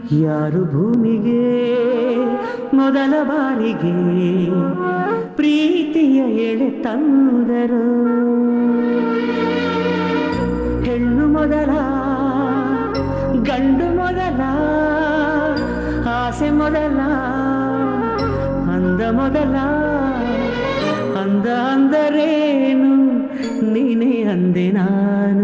ಯಾರು ಭೂಮಿಗೆ ಮೊದಲ ಬಾರಿಗೆ ಪ್ರೀತಿಯ ಎಳೆ ತಂದರು ಹೆಣ್ಣು ಮೊದಲ ಗಂಡು ಮೊದಲ ಆಸೆ ಮೊದಲ ಅಂದ ಮೊದಲ ಅಂದ ಅಂದರೇನು ನೀನೇ ಅಂದೆ ನಾನು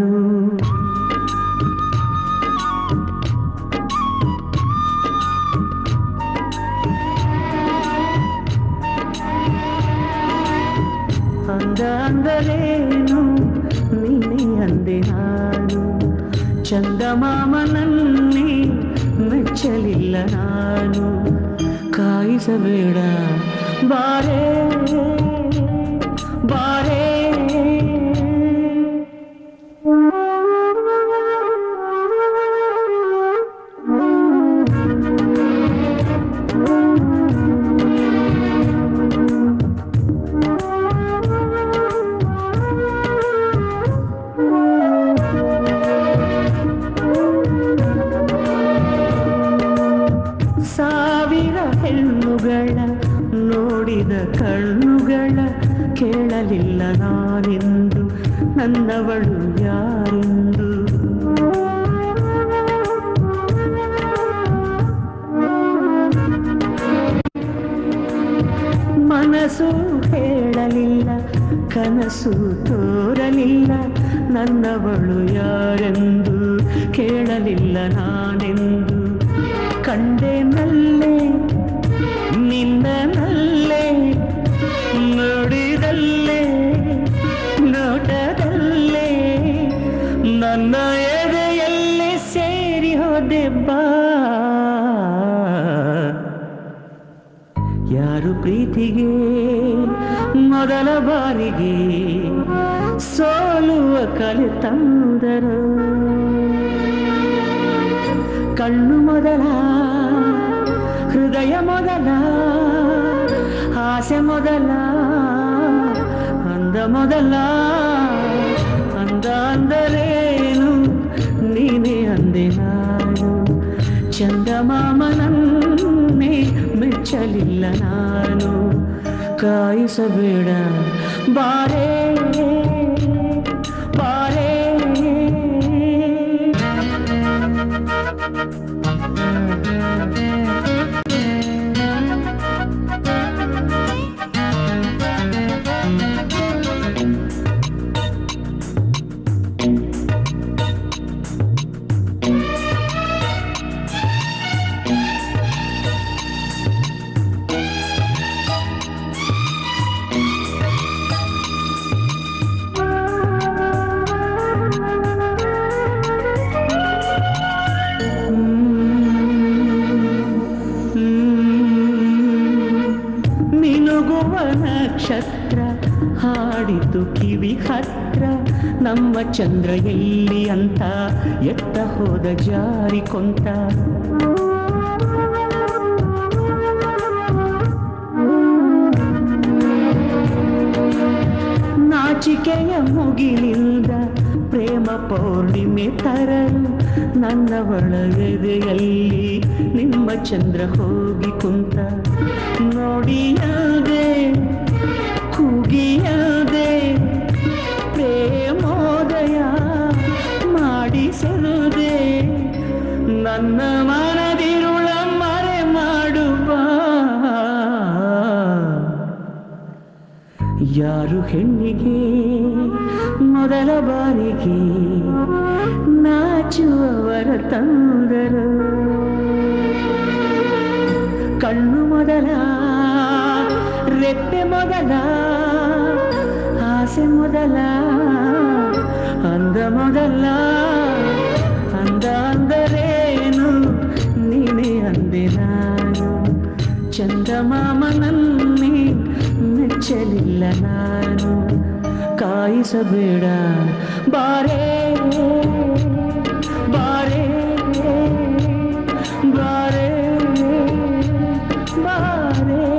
ಅಂದ ಅಂದರೇನು ನೀನೇ ಅಂದೆ ನಾನು ಚಂದಮಾಮನನ್ನೇ ಮೆಚ್ಚಲಿಲ್ಲ ನಾನು ಕಾಯಿಸಬೇಡ ಬಾರೇ ಬಾರೇ ಸಾವಿರ ಹೆಣ್ಣುಗಳ ನೋಡಿದ ಕಣ್ಣುಗಳ ಕೇಳಲಿಲ್ಲ ನಾನೆಂದು ನನ್ನವಳು ಯಾರೆಂದು ಮನಸ್ಸು ಹೇಳಲಿಲ್ಲ ಕನಸು ತೋರಲಿಲ್ಲ ನನ್ನವಳು ಯಾರೆಂದು ಕೇಳಲಿಲ್ಲ ನಾನೆಂದು ಕಂಡೆ ನಲ್ಲೆ ನಿನ್ನ ನಲ್ಲೆ ನೋಡಿದಲ್ಲೇ ನೋಟದಲ್ಲೇ ನನ್ನ ಎದೆಯಲ್ಲಿ ಸೇರಿ ಹೋದೆ ಬಾ ಯಾರು ಪ್ರೀತಿಗೆ ಮೊದಲ ಬಾರಿಗೆ ಸೋಲುವ ಕಲೆ ತಂದರು ಕಣ್ಣು ಮೊದಲ ಹೃದಯ ಮೊದಲ ಆಸೆ ಮೊದಲ ಅಂದ ಮೊದಲ ಅಂದ ಅಂದರೇನು ನೀನೇ ಅಂದೆ ನಾನು ಚಂದಮಾಮನನ್ನೇ ಮೆಚ್ಚಲಿಲ್ಲ ನಾನು ಕಾಯಿಸಬೇಡ ಬಾರೇ ಬಾರೇ ಮಿನುಗುವ ನಕ್ಷತ್ರ ಹಾಡಿತು ಕಿವಿ ಹತ್ರ ನಮ್ಮ ಚಂದ್ರ ಎಲ್ಲಿ ಅಂತ ಎತ್ತ ಹೋದ ಜಾರಿ ಕೊಂತ ನಾಚಿಕೆಯ ಮುಗಿಲಿಂದ ಪ್ರೇಮ ಪೌರ್ಣಿಮೆ ತರಲು ನನ್ನ ಒಳಗೆದೆಯಲ್ಲಿ ನಿಮ್ಮ ಚಂದ್ರ ಹೋಗಿ ಕುಂತ ನೋಡಿಯದೆ ಕೂಗಿಯದೆ ಪ್ರೇಮೋದಯ ಮಾಡಿಸದೆ ನನ್ನ ಮನದಿರುಳ ಮರೆ ಮಾಡುವ ಯಾರು ಹೆಣ್ಣಿಗೆ ಮೊದಲ ಬಾರಿಗೆ ನಾಚುವವರ ತಂದರು ಕಣ್ಣು ಮೊದಲ ರೆಪ್ಪೆ ಮೊದಲ ಆಸೆ ಮೊದಲ ಅಂದ ಮೊದಲ ಅಂದ ಅಂದರೇನು ನೀನೇ ಅಂದೆ ನಾನು ಚಂದಮಾಮನನ್ನೇ ಮೆಚ್ಚಲಿಲ್ಲ ನಾನು ಕಾಯಿಸಬೇಡ ಬಾರೇ ಬಾರೇ ಬಾರೇ ಬಾರೇ